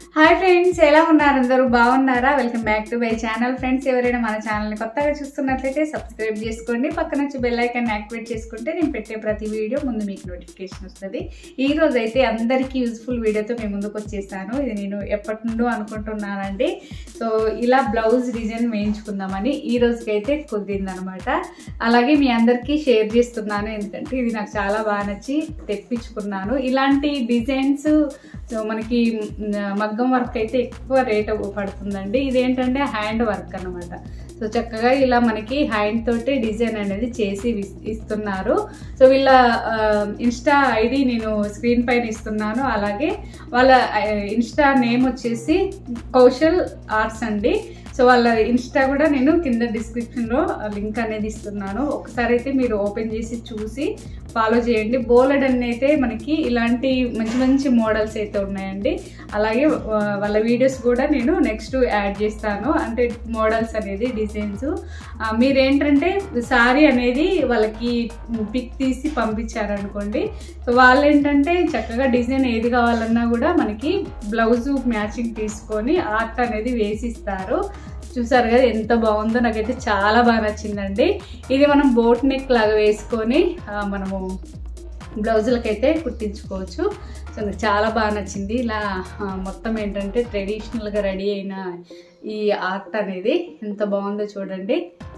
hi friends ఎలా ఉన్నారు అందరూ బాగున్నారా welcome back to my channel friends ఎవరైనా మన ఛానల్ని కొత్తగా చూస్తున్నట్లయితే సబ్స్క్రైబ్ చేసుకోండి పక్కన వచ్చి బెల్ ఐకాన్ యాక్టివేట్ చేసుకుంటే నేను పెట్టే ప్రతి వీడియో ముందు మీకు నోటిఫికేషన్ వస్తుంది ఈ రోజు అయితే అందరికీ యూజ్ఫుల్ వీడియోతో మేము ముందుకు వచ్చేసాను ఇది నేను ఎప్పటి నుండో అనుకుంటున్నానండి సో ఇలా బ్లౌజ్ డిజైన్ వేయించుకుందామని ఈ రోజుకైతే కుదిరిందనమాట అలాగే మీ అందరికీ షేర్ చేస్తున్నాను ఎందుకంటే ఇది నాకు చాలా బాగా నచ్చి తెప్పించుకున్నాను ఇలాంటి డిజైన్స్ సో మనకి మ్, మగ్గం వర్క్ అయితే ఎక్కువ రేట్ పడుతుందండి ఇదేంటంటే హ్యాండ్ వర్క్ అన్నమాట సో చక్కగా ఇలా మనకి హ్యాండ్ తోటి డిజైన్ అనేది చేసి ఇస్- ఇస్తున్నారు సో వీళ్ళ ఆ, ఇన్స్టా ఐడి నేను స్క్రీన్ పైన ఇస్తున్నాను అలాగే వాళ్ళ ఆ, ఇన్స్టా నేమ్ వచ్చేసి కౌశల్ ఆర్ట్స్ అండి సో వాళ్ళ ఇన్స్టా కూడా నేను కింద డిస్క్రిప్షన్లో లింక్ అనేది ఇస్తున్నాను ఒకసారి అయితే మీరు ఓపెన్ చేసి చూసి ఫాలో చేయండి బోలెడ్ అని అయితే మనకి ఇలాంటి మంచి మంచి మోడల్స్ అయితే ఉన్నాయండి అలాగే ఆ, వాళ్ళ వీడియోస్ కూడా నేను నెక్స్ట్ యాడ్ చేస్తాను అంటే మోడల్స్ అనేది డిజైన్స్ మీరేంటంటే సారీ అనేది వాళ్ళకి పిక్ తీసి పంపించారనుకోండి సో వాళ్ళు ఏంటంటే చక్కగా డిజైన్ ఏది కావాలన్నా కూడా మనకి బ్లౌజ్ మ్యాచింగ్ తీసుకొని ఆర్ట్ అనేది వేసిస్తారు చూసారు కదా ఎంత బాగుందో నాకైతే చాలా బాగా నచ్చిందండి ఇది మనం బోట్ నెక్ లాగా వేసుకొని ఆ, మనము బ్లౌజులకి అయితే కుట్టించుకోవచ్చు సో నాకు చాలా బాగా నచ్చింది ఇలా ఆ, మొత్తం ఏంటంటే ట్రెడిషనల్గా రెడీ అయిన ఈ ఆర్ట్ అనేది ఎంత బాగుందో చూడండి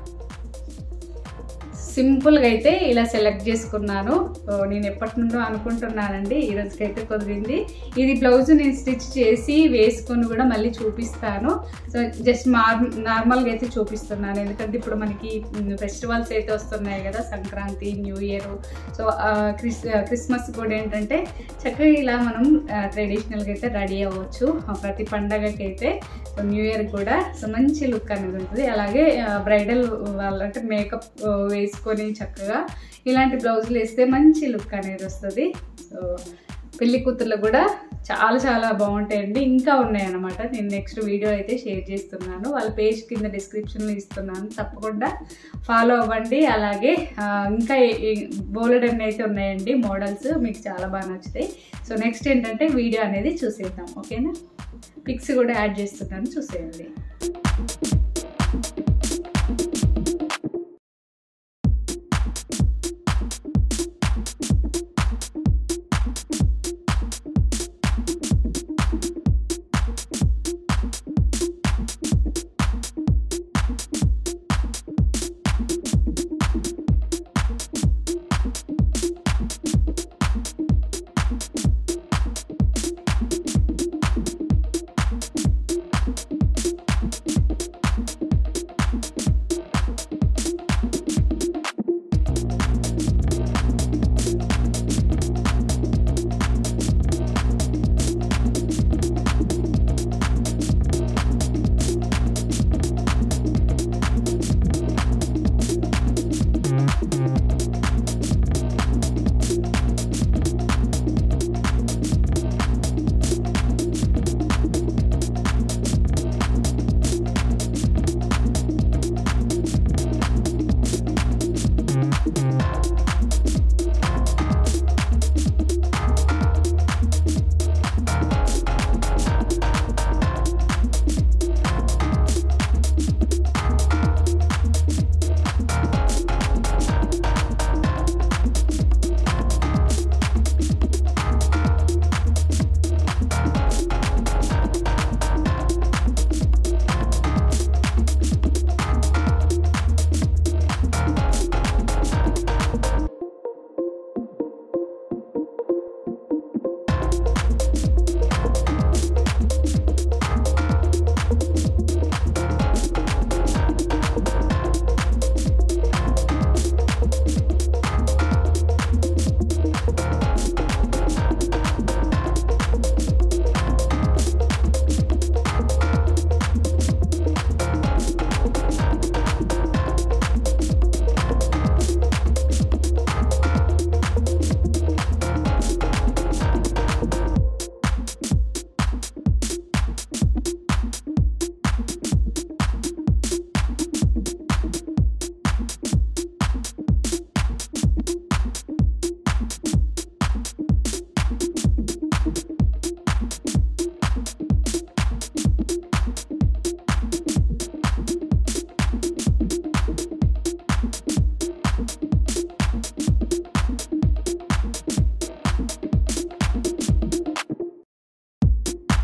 సింపుల్గా అయితే ఇలా సెలెక్ట్ చేసుకున్నాను సో నేను ఎప్పటి నుండో అనుకుంటున్నానండి ఈ రోజుకైతే కుదిరింది ఇది బ్లౌజ్ నేను స్టిచ్ చేసి వేసుకొని కూడా మళ్ళీ చూపిస్తాను సో జస్ట్ నార్ నార్మల్గా అయితే చూపిస్తున్నాను ఎందుకంటే ఇప్పుడు మనకి ఫెస్టివల్స్ అయితే వస్తున్నాయి కదా సంక్రాంతి న్యూ ఇయర్ సో ఆ, క్రిస్ క్రిస్మస్ కూడా ఏంటంటే చక్కగా ఇలా మనం ట్రెడిషనల్గా అయితే రెడీ అవ్వచ్చు ఆ, ప్రతి పండగకి అయితే సో న్యూ ఇయర్ కూడా సో మంచి లుక్ అనేది ఉంటుంది అలాగే బ్రైడల్ వాళ్ళంటే మేకప్ వేసుకొని చక్కగా ఇలాంటి బ్లౌజులు వేస్తే మంచి లుక్ అనేది వస్తుంది సో పెళ్లి కూతుర్లు కూడా చాలా చాలా బాగుంటాయండి ఇంకా ఉన్నాయన్నమాట నేను నెక్స్ట్ వీడియో అయితే షేర్ చేస్తున్నాను వాళ్ళ పేజ్ కింద డిస్క్రిప్షన్లో ఇస్తున్నాను తప్పకుండా ఫాలో అవ్వండి అలాగే ఆ, ఇంకా బోలెడ్ అన్ని అయితే ఉన్నాయండి మోడల్స్ మీకు చాలా బాగా నచ్చుతాయి సో నెక్స్ట్ ఏంటంటే వీడియో అనేది చూసేద్దాం ఓకేనా పిక్స్ కూడా యాడ్ చేస్తున్నాను చూసేయండి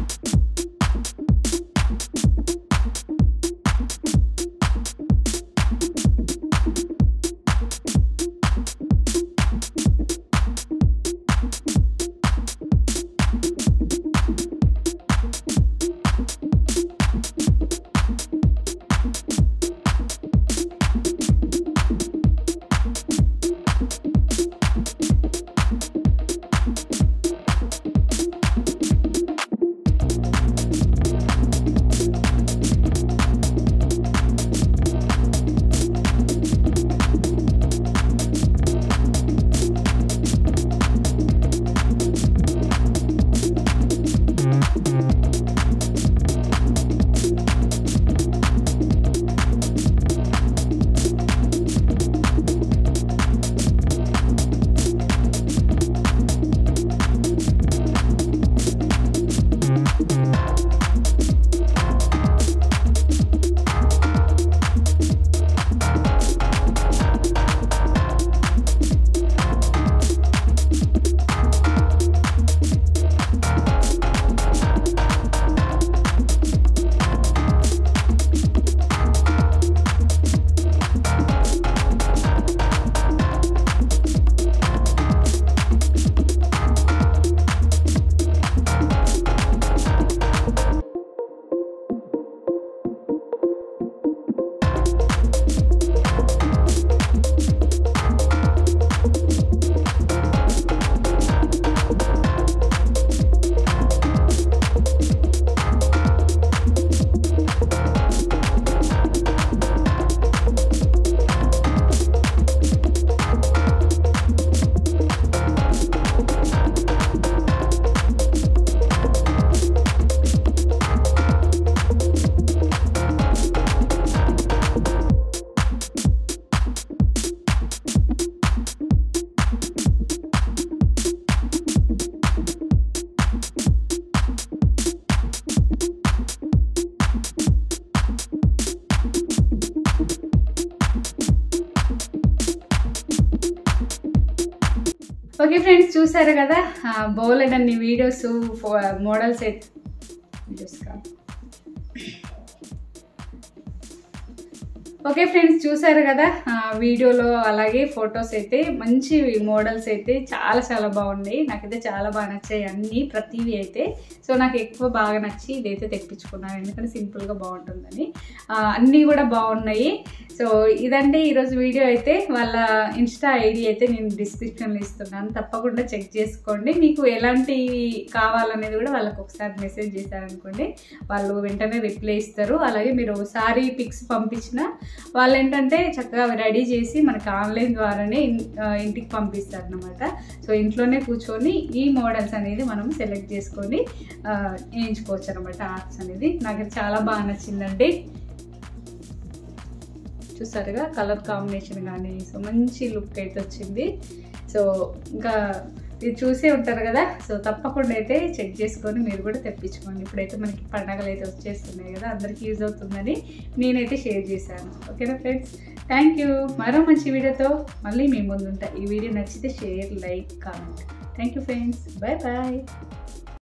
ఓకే ఫ్రెండ్స్ చూసారు కదా బౌల్ అన్ని వీడియోస్ మోడల్స్ అయితే వీడియోస్ కాదు ఓకే ఫ్రెండ్స్ చూసారు కదా ఆ, వీడియోలో అలాగే ఫొటోస్ అయితే మంచి మోడల్స్ అయితే చాలా చాలా బాగున్నాయి నాకైతే చాలా బాగా నచ్చాయి అన్నీ ప్రతివి అయితే సో నాకు ఎక్కువ బాగా నచ్చి ఇదైతే తెప్పించుకున్నాను ఎందుకంటే సింపుల్గా బాగుంటుందని ఆ, అన్నీ కూడా బాగున్నాయి సో ఇదండి ఈరోజు వీడియో అయితే వాళ్ళ ఇన్స్టా ఐడి అయితే నేను డిస్క్రిప్షన్లో ఇస్తున్నాను తప్పకుండా చెక్ చేసుకోండి మీకు ఎలాంటివి కావాలనేది కూడా వాళ్ళకి ఒకసారి మెసేజ్ చేశారనుకోండి వాళ్ళు వెంటనే రిప్లై ఇస్తారు అలాగే మీరు సారీ పిక్స్ పంపించిన వాళ్ళు ఏంటంటే చక్కగా రెడీ చేసి మనకి ఆన్లైన్ ద్వారానే ఇన్- ఆ, ఇంటికి పంపిస్తారు అనమాట సో ఇంట్లోనే కూర్చొని ఈ మోడల్స్ అనేది మనం సెలెక్ట్ చేసుకొని ఆ, వేయించుకోవచ్చు అనమాట ఆర్ట్స్ అనేది నాకు ఇది చాలా బాగా నచ్చిందండి చూసారుగా కలర్ కాంబినేషన్ కానీ సో మంచి లుక్ అయితే వచ్చింది సో ఇంకా ఇది చూసే ఉంటారు కదా సో తప్పకుండా అయితే చెక్ చేసుకొని మీరు కూడా తెప్పించుకోండి ఇప్పుడైతే మనకి పండగలు అయితే వచ్చేస్తున్నాయి కదా అందరికీ యూజ్ అవుతుందని నేనైతే షేర్ చేశాను ఓకేనా ఫ్రెండ్స్ థ్యాంక్ యూ మరో మంచి వీడియోతో మళ్ళీ మీ ముందు ఉంటా ఈ వీడియో నచ్చితే share like comment thank you friends bye bye